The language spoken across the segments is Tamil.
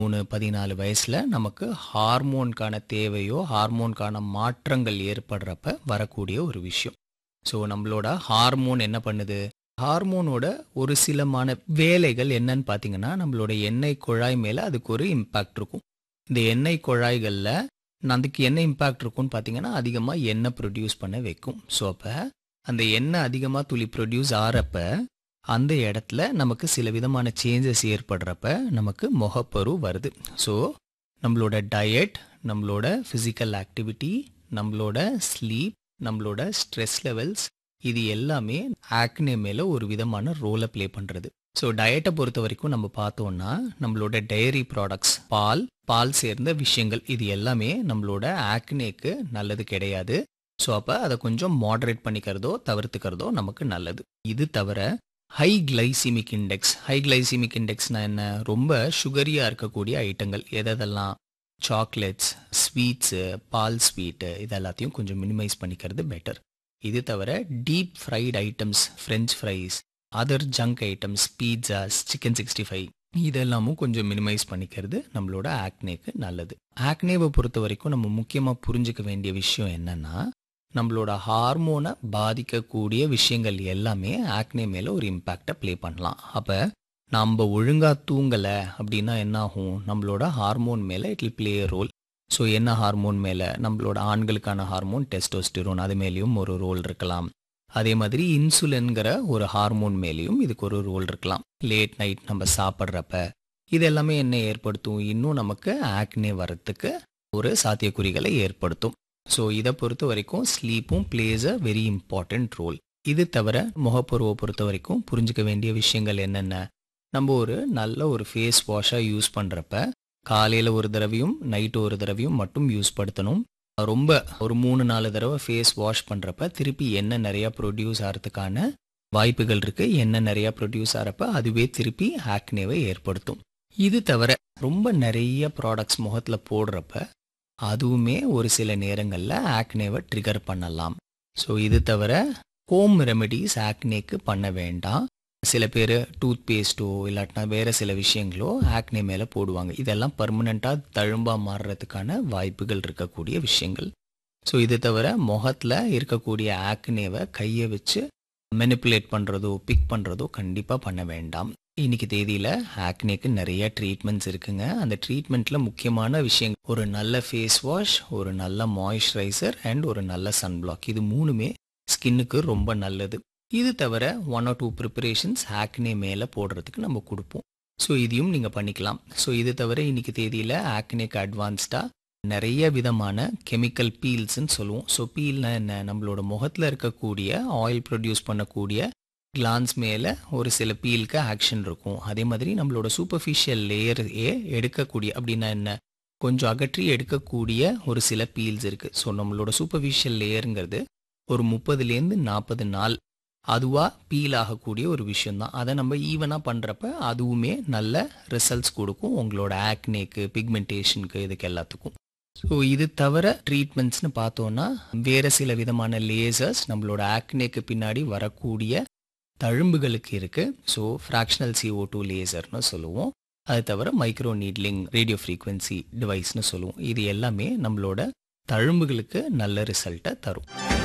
மூணு பதினாலு வயசுல நமக்கு ஹார்மோனுக்கான தேவையோ ஹார்மோனுக்கான மாற்றங்கள் ஏற்படுறப்ப வரக்கூடிய ஒரு விஷயம் ஸோ நம்மளோட ஹார்மோன் என்ன பண்ணுது ஹார்மோனோட ஒரு சிலமான வேலைகள் என்னன்னு பார்த்தீங்கன்னா நம்மளோட எண்ணெய் குழாய் மேலே அதுக்கு ஒரு இம்பேக்ட் இருக்கும் இந்த எண்ணெய் குழாய்களில் அதுக்கு என்ன இம்பேக்ட் இருக்கும்னு பார்த்தீங்கன்னா அதிகமாக எண்ணெய் ப்ரொடியூஸ் பண்ண வைக்கும் ஸோ அப்போ அந்த எண்ணெய் அதிகமாக துளி ப்ரொடியூஸ் ஆகிறப்ப அந்த இடத்துல நமக்கு சில விதமான சேஞ்சஸ் ஏற்படுறப்ப நமக்கு முகப்பரு வருது ஸோ நம்மளோட டயட் நம்மளோட ஃபிசிக்கல் ஆக்டிவிட்டி நம்மளோட ஸ்லீப் நம்மளோட ஸ்ட்ரெஸ் லெவல்ஸ் இது எல்லாமே ஆக்னே மேலே ஒரு விதமான ரோலை ப்ளே பண்ணுறது ஸோ டயட்டை பொறுத்த வரைக்கும் நம்ம பார்த்தோம்னா நம்மளோட டெய்ரி ப்ராடக்ட்ஸ் பால் பால் சேர்ந்த விஷயங்கள் இது எல்லாமே நம்மளோட ஆக்னேக்கு நல்லது கிடையாது ஸோ அப்போ அதை கொஞ்சம் மாடரேட் பண்ணிக்கிறதோ தவிர்த்துக்கிறதோ நமக்கு நல்லது இது தவிர high glycemic index high glycemic இண்டெக்ஸ்னா என்ன ரொம்ப சுகரியாக இருக்கக்கூடிய ஐட்டங்கள் எதெல்லாம் சாக்லேட்ஸ் ஸ்வீட்ஸு பால் ஸ்வீட்டு இது எல்லாத்தையும் கொஞ்சம் மினிமைஸ் பண்ணிக்கிறது பெட்டர் இது தவிர deep fried items French fries other junk items pizzas chicken sixty five இதெல்லாமும் கொஞ்சம் மினிமைஸ் பண்ணிக்கிறது நம்மளோட ஆக்னேக்கு நல்லது ஆக்னேவை பொறுத்த வரைக்கும் நம்ம முக்கியமாக புரிஞ்சுக்க வேண்டிய விஷயம் என்னன்னா நம்மளோட ஹார்மோனை பாதிக்கக்கூடிய விஷயங்கள் எல்லாமே ஆக்னே மேலே ஒரு இம்பேக்டை ப்ளே பண்ணலாம் அப்போ நம்ம ஒழுங்காக தூங்கலை அப்படின்னா என்ன ஆகும் நம்மளோட ஹார்மோன் மேலே it will play role so என்ன ஹார்மோன் மேலே நம்மளோட ஆண்களுக்கான ஹார்மோன் டெஸ்டோஸ்டிரோன் அது மேலேயும் ஒரு ரோல் இருக்கலாம் அதே மாதிரி இன்சுலின்கிற ஒரு ஹார்மோன் மேலேயும் இதுக்கு ஒரு ரோல் இருக்கலாம் லேட் நைட் நம்ம சாப்பிட்றப்ப இது எல்லாமே என்ன ஏற்படுத்தும் இன்னும் நமக்கு ஆக்னே வரத்துக்கு ஒரு சாத்தியக்குறிகளை ஏற்படுத்தும் ஸோ இதை பொறுத்த வரைக்கும் ஸ்லீப்பும் plays a very important role இது தவிர முகப்பருவை பொறுத்த வரைக்கும் புரிஞ்சுக்க வேண்டிய விஷயங்கள் என்னென்ன நம்ம ஒரு நல்ல ஒரு ஃபேஸ் வாஷாக யூஸ் பண்ணுறப்ப காலையில் ஒரு தடவையும் நைட்டு ஒரு தடவையும் மட்டும் யூஸ் படுத்தணும் ரொம்ப ஒரு மூணு நாலு தடவை ஃபேஸ் வாஷ் பண்ணுறப்ப திருப்பி எண்ணெய் நிறையா ப்ரொடியூஸ் ஆகிறதுக்கான வாய்ப்புகள் இருக்குது எண்ணெய் நிறையா ப்ரொடியூஸ் ஆகிறப்ப அதுவே திருப்பி ஆக்னேவை ஏற்படுத்தும் இது தவிர ரொம்ப நிறைய ப்ராடக்ட்ஸ் முகத்தில் போடுறப்ப அதுவுமே ஒரு சில நேரங்களில் ஆக்னேவை ட்ரிகர் பண்ணலாம் ஸோ இது தவிர ஹோம் ரெமெடிஸ் ஆக்னேக்கு பண்ண வேண்டாம் சில பேர் டூத் பேஸ்ட்டோ இல்லாட்டினா வேறு சில விஷயங்களோ ஆக்னே மேலே போடுவாங்க இதெல்லாம் பர்மனெண்ட்டாக தழும்பாக மாறுறதுக்கான வாய்ப்புகள் இருக்கக்கூடிய விஷயங்கள் ஸோ இது தவிர முகத்தில் இருக்கக்கூடிய ஆக்னேவை கையை வச்சு மெனிப்புலேட் பண்ணுறதோ பிக் பண்ணுறதோ கண்டிப்பாக பண்ண வேண்டாம் இன்னைக்கு தேதியில் ஆக்னேக்கு நிறைய ட்ரீட்மெண்ட்ஸ் இருக்குங்க அந்த ட்ரீட்மெண்ட்டில் முக்கியமான விஷயம் ஒரு நல்ல ஃபேஸ் வாஷ் ஒரு நல்ல மாய்ஸ்சரைசர் அண்ட் ஒரு நல்ல சன்பிளாக் இது மூணுமே ஸ்கின்னுக்கு ரொம்ப நல்லது இது தவிர one or two preparations acne மேலே போடுறதுக்கு நம்ம கொடுப்போம் ஸோ இதையும் நீங்கள் பண்ணிக்கலாம் ஸோ இது தவிர இன்னைக்கு தேதியில் ஆக்னேக்கு அட்வான்ஸ்டாக நிறைய விதமான கெமிக்கல் பீல்ஸ்ன்னு சொல்லுவோம் ஸோ பீல்னா என்ன நம்மளோட முகத்தில் இருக்கக்கூடிய ஆயில் ப்ரொடியூஸ் பண்ணக்கூடிய கிளான்ஸ் மேலே ஒரு சில பீலுக்கு ஆக்ஷன் இருக்கும் அதே மாதிரி நம்மளோட சூப்பர்ஃபிஷியல் லேயரையே எடுக்கக்கூடிய அப்படின்னா என்ன கொஞ்சம் அகற்றி எடுக்கக்கூடிய ஒரு சில பீல்ஸ் இருக்குது ஸோ நம்மளோட சூப்பர்ஃபிஷியல் லேயருங்கிறது ஒரு முப்பதுலேருந்து நாற்பது நாள் அதுவாக பீல் ஆகக்கூடிய ஒரு விஷயந்தான் அதை நம்ம ஈவனாக பண்ணுறப்ப அதுவுமே நல்ல ரிசல்ட்ஸ் கொடுக்கும் உங்களோட ஆக்னேக்கு பிக்மெண்டேஷனுக்கு இதுக்கு எல்லாத்துக்கும் ஸோ இது தவிர ட்ரீட்மெண்ட்ஸ்னு பார்த்தோன்னா வேறு சில விதமான லேசர்ஸ் நம்மளோட ஆக்னேக்கு பின்னாடி வரக்கூடிய தழும்புகளுக்கு இருக்குது ஸோ ஃப்ராக்ஷனல் சிஓ டூ லேசர்னு சொல்லுவோம் அது தவிர மைக்ரோ நீட்லிங் ரேடியோ ஃப்ரீக்வன்சி டிவைஸ்னு சொல்லுவோம் இது எல்லாமே நம்மளோட தழும்புகளுக்கு நல்ல ரிசல்ட்டை தரும்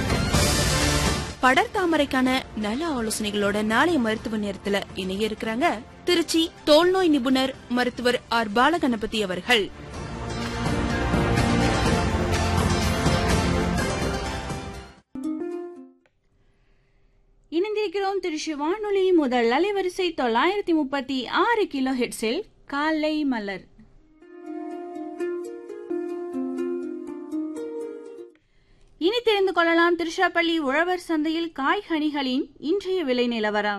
படர்தாமரைக்கான நல ஆலோசனைகளோட நாளைய மருத்துவ நேரத்துல இணைய இருக்கிறாங்க திருச்சி தோல்நோய் நிபுணர் மருத்துவர் ஆர் பாலகணபதி அவர்கள் இணைந்திருக்கிறோம் திருச்சி வானொலி முதல் அலைவரிசை தொள்ளாயிரத்தி முப்பத்தி ஆறு கிலோ ஹெட்ஸில் காலை மலர் இனி தெரிந்து கொள்ளலாம் திருச்சிராப்பள்ளி உழவர் சந்தையில் காய்கனிகளின் இன்றைய விலை நிலவரம்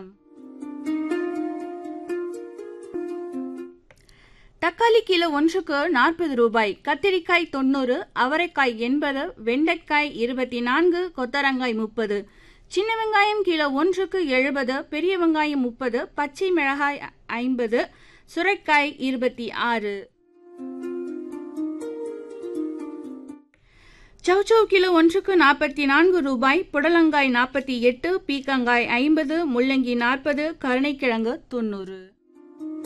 தக்காளி கிலோ ஒன்றுக்கு நாற்பது ரூபாய் கத்திரிக்காய் தொண்ணூறு அவரைக்காய் எண்பது வெண்டைக்காய் இருபத்தி நான்கு கொத்தரங்காய் முப்பது சின்ன வெங்காயம் கிலோ ஒன்றுக்கு எழுபது பெரிய வெங்காயம் முப்பது பச்சை மிளகாய் ஐம்பது சுரைக்காய் இருபத்தி ஆறு சௌச்சௌ கிலோ ஒன்றுக்கு நாற்பத்தி நான்கு ரூபாய் புடலங்காய் நாற்பத்தி எட்டு பீக்கங்காய் ஐம்பது முள்ளங்கி நாற்பது கருணைக்கிழங்கு தொண்ணூறு